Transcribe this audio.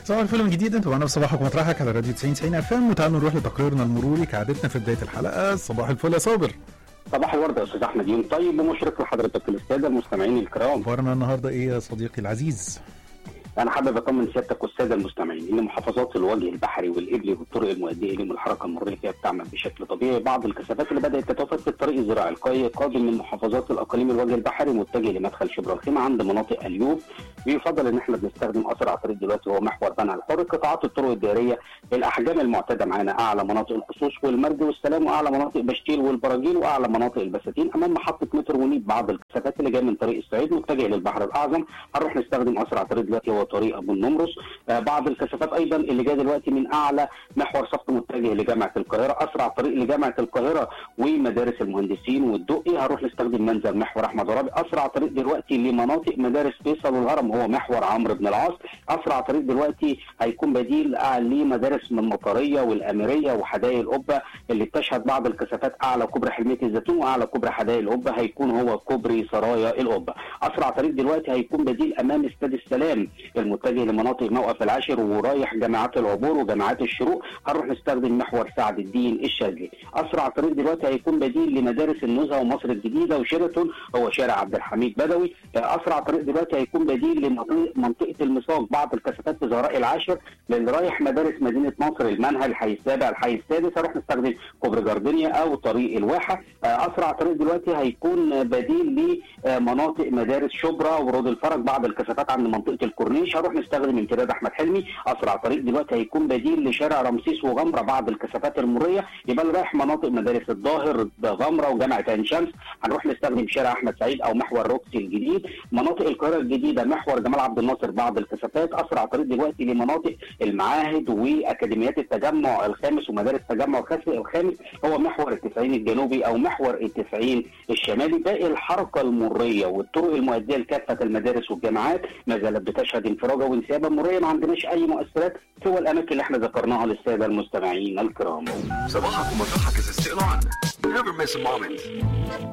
صباح الفل من جديد انتوا معانا في صباحك ومطرحك على راديو 90 90 اف ام وتعالوا نروح لتقريرنا المروري كعادتنا في بدايه الحلقه صباح الفل يا صابر صباح الورد يا استاذ احمد يوم طيب ومشرق لحضرتك الساده المستمعين الكرام اخبارنا النهارده ايه يا صديقي العزيز انا حابب اطمن سيادتك والساده المستمعين ان محافظات الوجه البحري والابلي والطرق المؤديه اليهم الحركه المروريه فيها بتعمل بشكل طبيعي بعض الكثافات اللي بدات تتوافد في الطريق الزراعي القوي قادم من محافظات الاقاليم الوجه البحري متجه لمدخل شبرا الخيمه عند مناطق اليوب بيفضل ان احنا بنستخدم اسرع طريق دلوقتي هو محور بنها الحر قطاعات الطرق الدائريه الاحجام المعتاده معانا اعلى مناطق الخصوص والمرج والسلام واعلى مناطق بشتيل والبراجيل واعلى مناطق البساتين امام محطه مترو ونيب بعض الكثافات اللي جايه من طريق الصعيد متجه للبحر الاعظم هنروح نستخدم اسرع طريق دلوقتي هو طريق ابو النمرس آه بعض الكثافات ايضا اللي جايه دلوقتي من اعلى محور صفت متجه لجامعه القاهره اسرع طريق لجامعه القاهره ومدارس المهندسين والدقي هنروح نستخدم منزل محور احمد عرابي اسرع طريق دلوقتي لمناطق مدارس فيصل والهرم هو محور عمرو بن العاص اسرع طريق دلوقتي هيكون بديل لمدارس من المطريه والاميريه وحدائق القبه اللي بتشهد بعض الكثافات اعلى كوبري حلميه الزيتون واعلى كوبري حدائق القبه هيكون هو كوبري سرايا القبه اسرع طريق دلوقتي هيكون بديل امام استاد السلام المتجه لمناطق موقف العاشر ورايح جامعات العبور وجامعات الشروق هنروح نستخدم محور سعد الدين الشاذلي اسرع طريق دلوقتي هيكون بديل لمدارس النزهه ومصر الجديده وشيراتون هو شارع عبد الحميد بدوي اسرع طريق دلوقتي هيكون بديل لمنطقه المساق بعض الكثافات في زهراء العاشر للي رايح مدارس مدينه نصر المنهل الحي السابع الحي السادس هنروح نستخدم كوبري جاردينيا او طريق الواحه اسرع طريق دلوقتي هيكون بديل لمناطق مدارس شبرا ورود الفرج بعض الكثافات عند منطقه الكورنيش هنروح نستخدم امتداد احمد حلمي اسرع طريق دلوقتي هيكون بديل لشارع رمسيس وغمره بعض الكثافات المريه يبقى اللي رايح مناطق مدارس الظاهر غمره وجامعه عين شمس هنروح نستخدم شارع احمد سعيد او محور روكسي الجديد مناطق القاهره الجديده محور جمال عبد الناصر بعض الكثافات اسرع طريق دلوقتي لمناطق المعاهد واكاديميات التجمع الخامس ومدارس التجمع الخامس هو محور التسعين الجنوبي او محور التسعين الشمالي باقي الحركه المريه والطرق المؤديه لكافه المدارس والجامعات ما زالت بتشهد انفراجه وانسيابا مريه ما عندناش اي مؤثرات سوى الاماكن اللي احنا ذكرناها للساده المستمعين الكرام صباحك ومطرحك is still on. Never miss a moment.